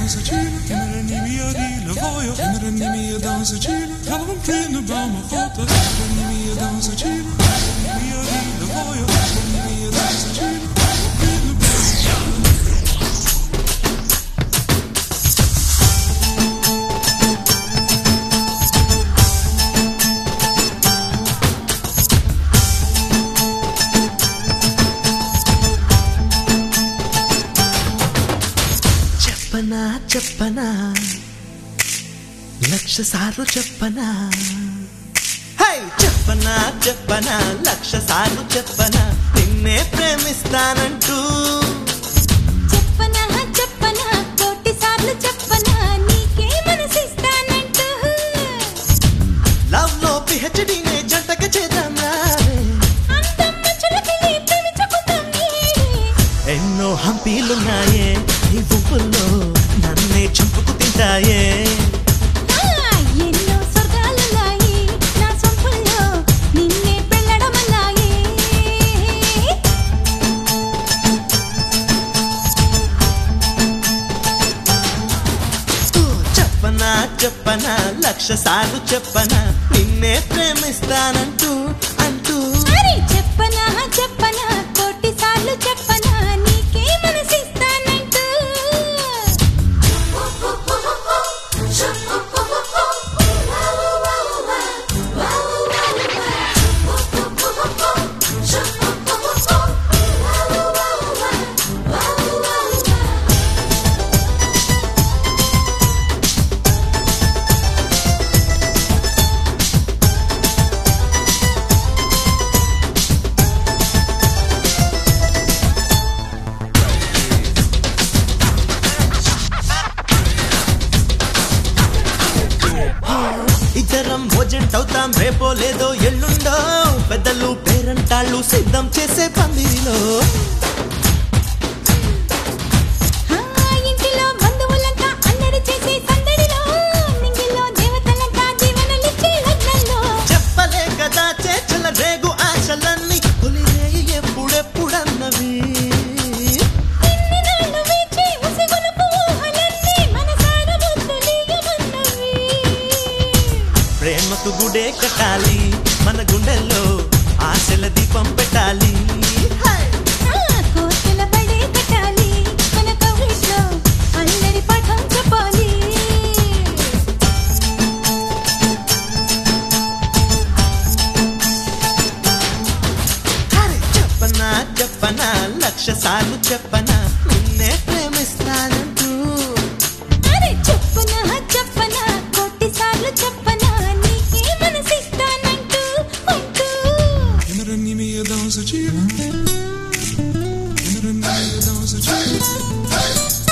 dansatine, kinderen die meer die le voyo, kinderen die meer dansatine, gaan we vrienden bij me god, kinderen die meer dansatine, kinderen die meer die le voyo, kinderen die meer dansatine, vrienden bij me చెప్పనా చెప్పనా లక్ష సార్లు చెప్పనా high చెప్పనా చెప్పనా లక్ష సార్లు చెప్పనా నిన్నే ప్రేమిస్తానంటూ చెప్పనా చెప్పనా కోటి సార్లు చెప్పనా నీకే మనసిస్తానంటూ లవ్ లో పిహెచ్డీనే జంటగా చేద్దాం అందమ్మ చులకలి ప్రేమించుకుందాం నీడే. ఎన్నో హంపీలున్నాయే ఈ గుంపుల్లో నన్నే చంపుకు తింటాయే ఆ, ఎన్నో స్వర్గాలున్నాయి నా సొంపుల్లో నిన్నే పెళ్ళడమన్నాయే ఊ, చెప్పనా చెప్పనా లక్ష సార్లు చెప్పనా నిన్నే ప్రేమిస్తానంటూ అంటూ అరే చెప్పనా చెప్పనా కోటి సార్లు చెప్పనా నీకే మనసిస్తానంటూ ఇద్దరం ఓజెంట్ అవుతాం రేపో లేదో ఎల్లుండో పెద్దలు పేరంటాళ్ళు సిద్ధం చేసే పందిరిలో ఆ, ఇంటిలో బంధువులంతా అల్లరి చేసే సందడిలో నింగిలో దేవతలంతా జీవనలిచ్చే లగ్నంలో చెప్పలే కదా చేచల రేగు ఆశలన్నీ తొలిరేయి ఎప్పుడెప్పుడన్నవి ఇన్ని నాళ్ళు వేచి ఉసిగొలుపు ఊహలన్నీ మనసార ముద్దులీయమన్నవి. ప్రేమకు గుడే కట్టాలి మన గుండెల్లో ఆశల దీపం పెట్టాలి హై! ఆ, కోర్కెల పడే కట్టాలి మన కవిట్లో అల్లరి పాఠం చెప్పాలి అరే చెప్పనా చెప్పనా లక్ష సార్లు చెప్పనా నిన్నే ప్రేమిస్తానంటూ అరే చెప్పనా చెప్పనా కోటి సార్లు చెప్పనా నీకే మనసిస్తానంటూ అంటూ Kinderen die meer dansatine, kinderen die meer dansatine.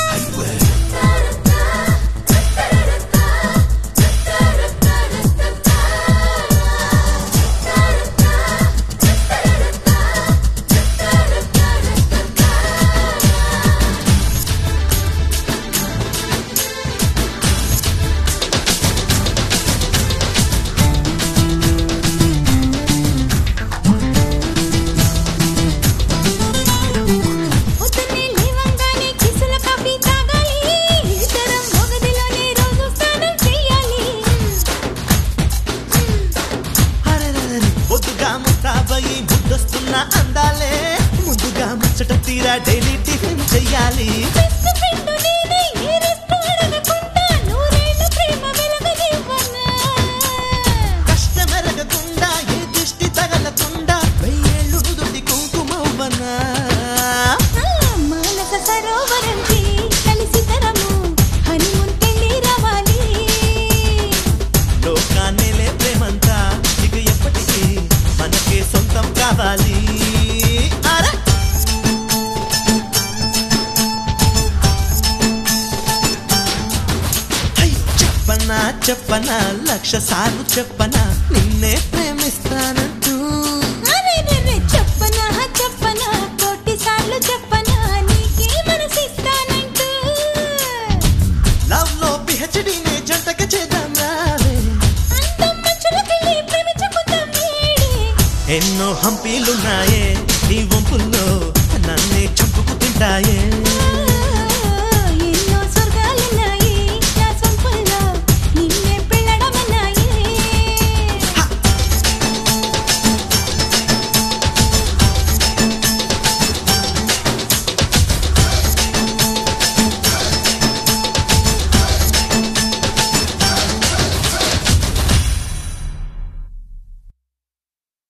పొద్దున్నే లేవంగానే కిసుల కాఫీ తాగాలి ఇద్దరం మొగదిలోనే రోజు స్నానం చేయాలి అరెరెరెరె, బొద్దుగా ముస్తాబయి ముద్దొస్తున్న అందాలే ముందుగా ముచ్చట తీరా డైలీ టిఫిన్ చెయ్యాలి బెస్ట్ ఫ్రెండ్ నేనే ఏ రెస్ట్ అడగకుండా నూరేళ్ళ ప్రేమ వెలగనివ్వనా కష్టమెరగకుండా ఏ దిష్టి తగలకుండా వెయ్యేళ్ళు నుదుటి కుంకుమవ్వనా ఆ, మానస సరోవరంకి కలిసి తరము హనీమూన్ పెళ్లి రావాలి లోకాన్నేలే ప్రేమంతా ఇక ఎప్పటికీ మనకే సొంతం కావాలి అరే అయ్యో, చెప్పనా చెప్పనా లక్ష సార్లు చెప్పనా నిన్నే ప్రేమిస్తానంటూ అరెరెరె, చెప్పనా చెప్పనా కోటి సార్లు చెప్పనా నీకే మనసిస్తానంటూ లవ్ లో పిహెచ్డీనే జంటగా చేద్దాం రావే అందమ్మ చులకలి ప్రేమించుకుందాం నేడే. ఎన్నో హంపీలున్నాయే నీ వంపుల్లో నన్నే చంపుకు తింటాయే